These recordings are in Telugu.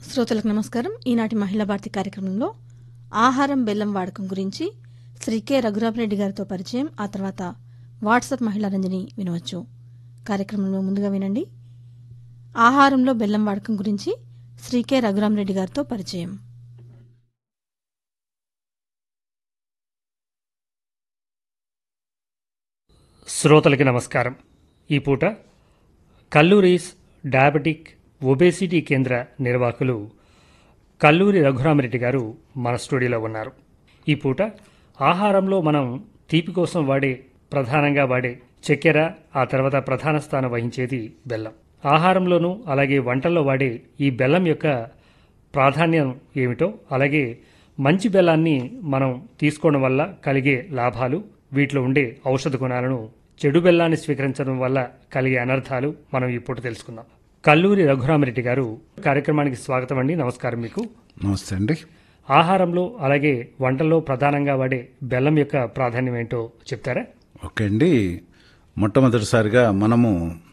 శ్రోతలకు నమస్కారం ఈనాటి మహిళా భారతి కార్యక్రమంలో ఆహారం బెల్లం వాడకం గురించి శ్రీ కె రఘురామరెడ్డి గారితో పరిచయం ఆ తర్వాత వాట్సాప్ మహిళా రంజని వినవచ్చు కార్యక్రమంలో ముందుగా వినండి ఆహారంలో బెల్లం వాడకం గురించి శ్రీ కె రఘురామరెడ్డి గారితో పరిచయం శ్రోతలకి నమస్కారం ఈ పూట కల్లూరీస్ డయాబెటిక్ ఒబేసిటీ కేంద్ర నిర్వాహకులు కల్లూరి రఘురామరెడ్డి గారు మన స్టూడియోలో ఉన్నారు ఈ పూట ఆహారంలో మనం తీపి కోసం వాడే ప్రధానంగా వాడే చక్కెర ఆ తర్వాత ప్రధాన స్థానం వహించేది బెల్లం ఆహారంలోనూ అలాగే వంటల్లో వాడే ఈ బెల్లం యొక్క ప్రాధాన్యం ఏమిటో అలాగే మంచి బెల్లాన్ని మనం తీసుకోవడం వల్ల కలిగే లాభాలు వీటిలో ఉండే ఔషధ గుణాలను చెడు బెల్లాన్ని స్వీకరించడం వల్ల కలిగే అనర్థాలు మనం ఇప్పుడు తెలుసుకుందాం కల్లూరి రఘురామరెడ్డి గారు కార్యక్రమానికి స్వాగతం అండి నమస్కారం మీకు నమస్తే అండి ఆహారంలో అలాగే వంటల్లో ప్రధానంగా వాడే బెల్లం యొక్క ప్రాధాన్యం ఏంటో చెప్తారా ఓకే అండి మొట్టమొదటిసారిగా మనము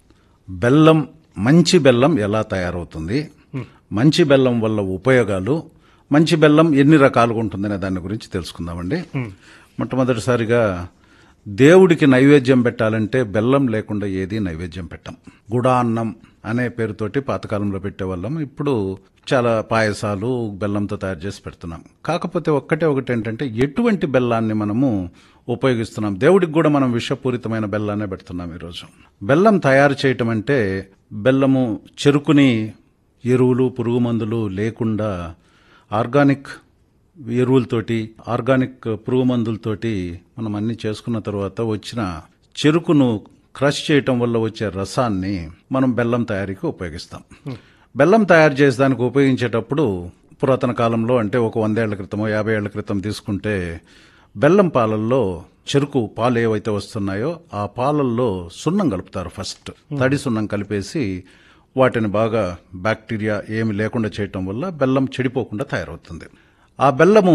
బెల్లం మంచి బెల్లం ఎలా తయారవుతుంది మంచి బెల్లం వల్ల ఉపయోగాలు మంచి బెల్లం ఎన్ని రకాలుగా ఉంటుందనే దాని గురించి తెలుసుకుందామండి మొట్టమొదటిసారిగా దేవుడికి నైవేద్యం పెట్టాలంటే బెల్లం లేకుండా ఏది నైవేద్యం పెట్టం గుడాన్నం అనే పేరుతోటి పాతకాలంలో పెట్టేవాళ్ళం ఇప్పుడు చాలా పాయసాలు బెల్లంతో తయారు చేసి పెడుతున్నాం కాకపోతే ఒక్కటే ఒకటి ఏంటంటే ఎటువంటి బెల్లాన్ని మనము ఉపయోగిస్తున్నాం దేవుడికి కూడా మనం విషపూరితమైన బెల్లాన్నే పెడుతున్నాం ఈరోజు బెల్లం తయారు చేయటం అంటే బెల్లము చెరుకుని ఎరువులు పురుగు మందులు లేకుండా ఆర్గానిక్ ఎరువులతోటి ఆర్గానిక్ పురుగు మందులతోటి మనం అన్ని చేసుకున్న తర్వాత వచ్చిన చెరుకును క్రష్ చేయటం వల్ల వచ్చే రసాన్ని మనం బెల్లం తయారీకి ఉపయోగిస్తాం బెల్లం తయారు చేసేదానికి ఉపయోగించేటప్పుడు పురాతన కాలంలో అంటే ఒక వందేళ్ల క్రితమో యాభై ఏళ్ల క్రితం తీసుకుంటే బెల్లం పాలల్లో చెరుకు పాలు ఏవైతే వస్తున్నాయో ఆ పాలల్లో సున్నం కలుపుతారు ఫస్ట్ తడి సున్నం కలిపేసి వాటిని బాగా బ్యాక్టీరియా ఏమి లేకుండా చేయటం వల్ల బెల్లం చెడిపోకుండా తయారవుతుంది ఆ బెల్లము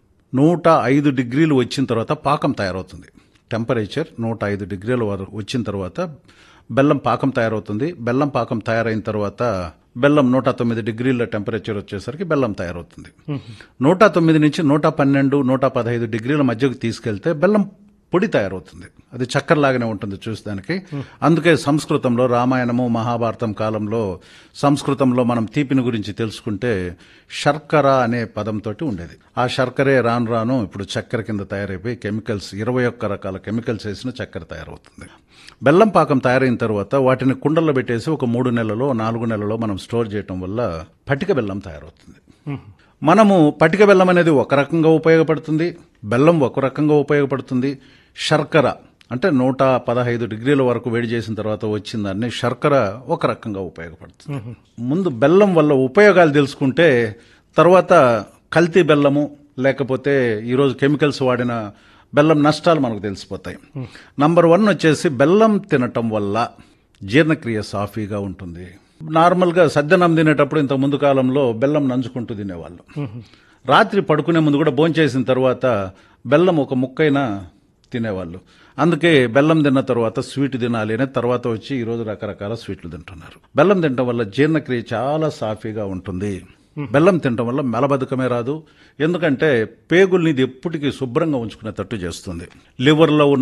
నూట ఐదు డిగ్రీలు వచ్చిన తర్వాత పాకం తయారవుతుంది టెంపరేచర్ నూట ఐదు డిగ్రీల వరకు వచ్చిన తర్వాత బెల్లం పాకం తయారవుతుంది బెల్లం పాకం తయారైన తర్వాత బెల్లం నూట తొమ్మిది డిగ్రీల టెంపరేచర్ వచ్చేసరికి బెల్లం తయారవుతుంది నూట తొమ్మిది నుంచి నూట పన్నెండు నూట పదహైదు డిగ్రీల మధ్యకు తీసుకెళ్తే బెల్లం పొడి తయారవుతుంది అది చక్కెరలాగానే ఉంటుంది చూసేదానికి అందుకే సంస్కృతంలో రామాయణము మహాభారతం కాలంలో సంస్కృతంలో మనం తీపిని గురించి తెలుసుకుంటే శర్కర అనే పదంతో ఉండేది ఆ శర్కరే రాను రాను ఇప్పుడు చక్కెర కింద తయారైపోయి కెమికల్స్ ఇరవై ఒక్క రకాల కెమికల్స్ వేసిన చక్కెర తయారవుతుంది బెల్లం పాకం తయారైన తర్వాత వాటిని కుండల్లో పెట్టేసి ఒక మూడు నెలలో నాలుగు నెలలో మనం స్టోర్ చేయటం వల్ల పటిక బెల్లం తయారవుతుంది మనము పటిక బెల్లం అనేది ఒక రకంగా ఉపయోగపడుతుంది బెల్లం ఒక రకంగా ఉపయోగపడుతుంది శర్కర అంటే నూట పదహైదు డిగ్రీల వరకు వేడి చేసిన తర్వాత వచ్చిందాన్ని శర్కర ఒక రకంగా ఉపయోగపడుతుంది ముందు బెల్లం వల్ల ఉపయోగాలు తెలుసుకుంటే తర్వాత కల్తీ బెల్లము లేకపోతే ఈరోజు కెమికల్స్ వాడిన బెల్లం నష్టాలు మనకు తెలిసిపోతాయి నంబర్ వన్ వచ్చేసి బెల్లం తినటం వల్ల జీర్ణక్రియ సాఫీగా ఉంటుంది నార్మల్గా సద్దనం తినేటప్పుడు ఇంత ముందు కాలంలో బెల్లం నంచుకుంటూ తినేవాళ్ళు రాత్రి పడుకునే ముందు కూడా భోంచేసిన తర్వాత బెల్లం ఒక ముక్కైనా తినేవాళ్ళు అందుకే బెల్లం తిన్న తర్వాత స్వీట్ తినాలి అనే తర్వాత వచ్చి ఈరోజు రకరకాల స్వీట్లు తింటున్నారు బెల్లం తినడం వల్ల జీర్ణక్రియ చాలా సాఫీగా ఉంటుంది బెల్లం తినడం వల్ల మెలబద్ధకమే రాదు ఎందుకంటే పేగుల్ని ఇది ఎప్పటికీ శుభ్రంగా ఉంచుకునేటట్టు చేస్తుంది లివర్లో ఉన్న